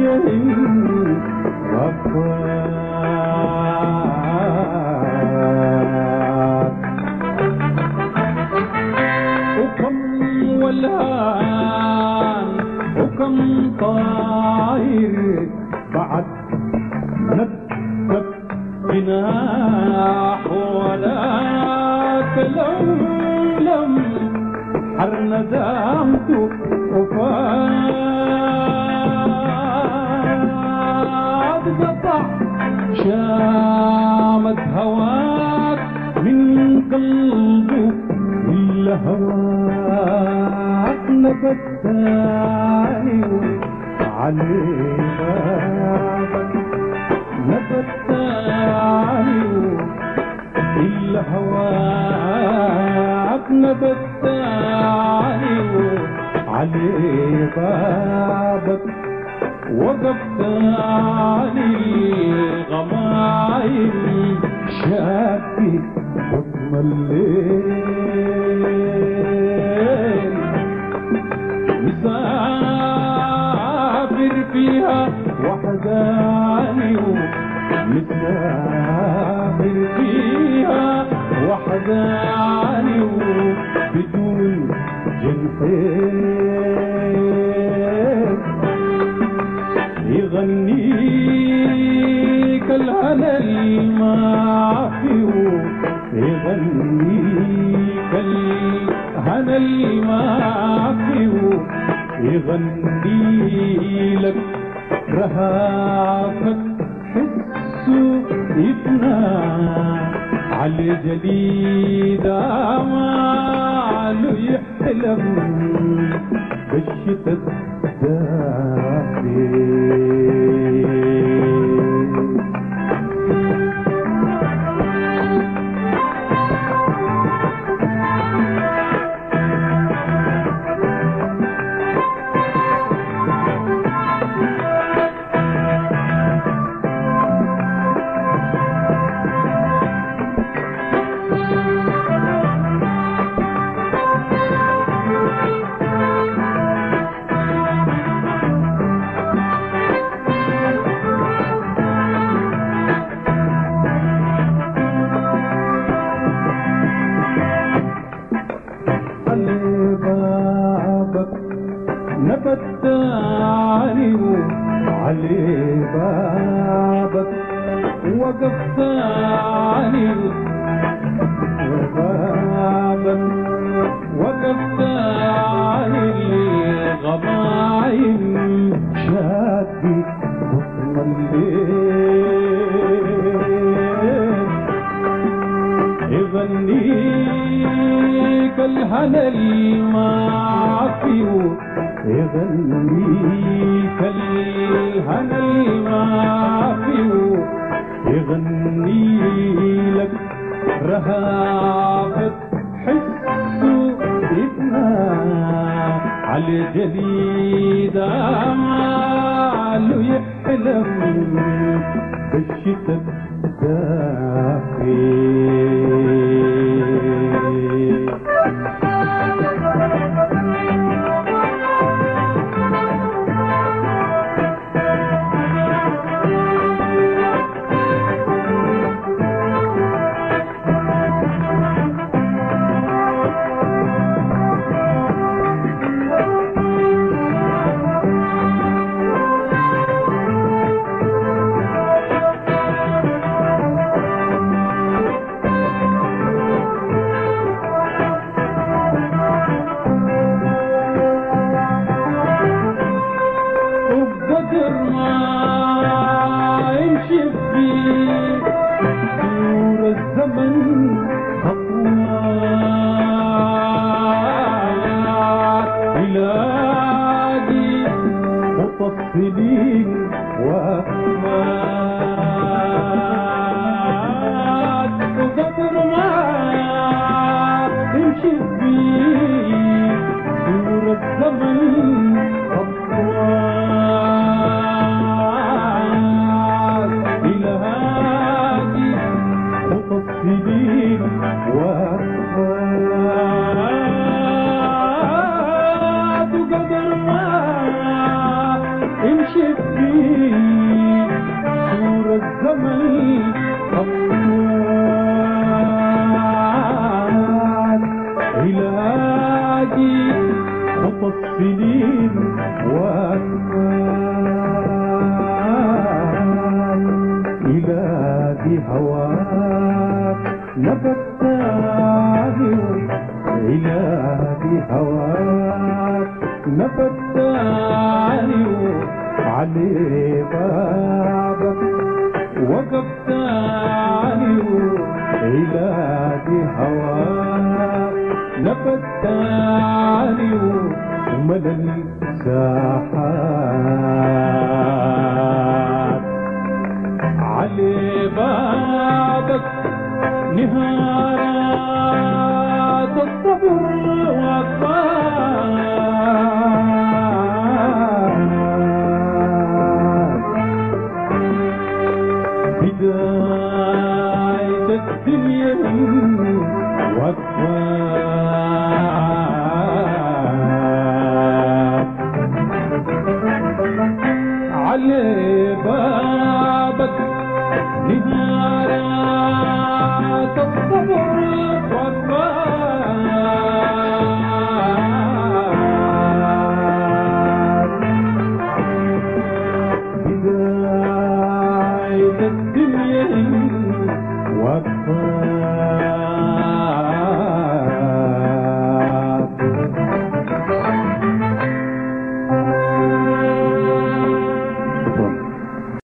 شهن غفار وكم ولهان وكم طاير بعد نكتب جناح ولا تلملم حر ندامته وفاد قطع شامت هواك من قلبه إلا هواك نبت ثاني عليه بابك نبت ثاني إلا هواك نبت ثاني عليه بابك وقفت علي الغمايم شاكي حكم الليل مسافر فيها وحداني مسافر فيها وحداني بدون جنحين يغنيك الهنا المعفي يغنيك الهنا المعفي يغني لك رهافك حسه يبنى على جليد أماله يحلم بالشتاء الدافي علي بابك نبت علي علي بابك وقفت علي بابك وقفت علي الغمايم شادي بطن الليل يغنيك الهنا المعفي يغنيك الهنا المعفي يغني لك رهافة حسه يبنى على جليد أماله يحلم بالشتاء الدافي وبقدر ما يمشي فيه دور الزمن خطوات يلاقي مفصلين وأكمات وقدر ما يمشي فيه دور الزمن خطوات إلى هادي مفصلين وأكمات وقدر ما يمشي فيه السنين وأكفان إلهي هواك نبتاني إلهي هواك نبتاني علي بابك وقفت عني إلهي هواك نبت عني وملني ساحات علي بابك نهارات الصبر والطاعات بداية الدنيا وقفات على بابك نهارات الصبر والطاعات بداية الدنيا وقفات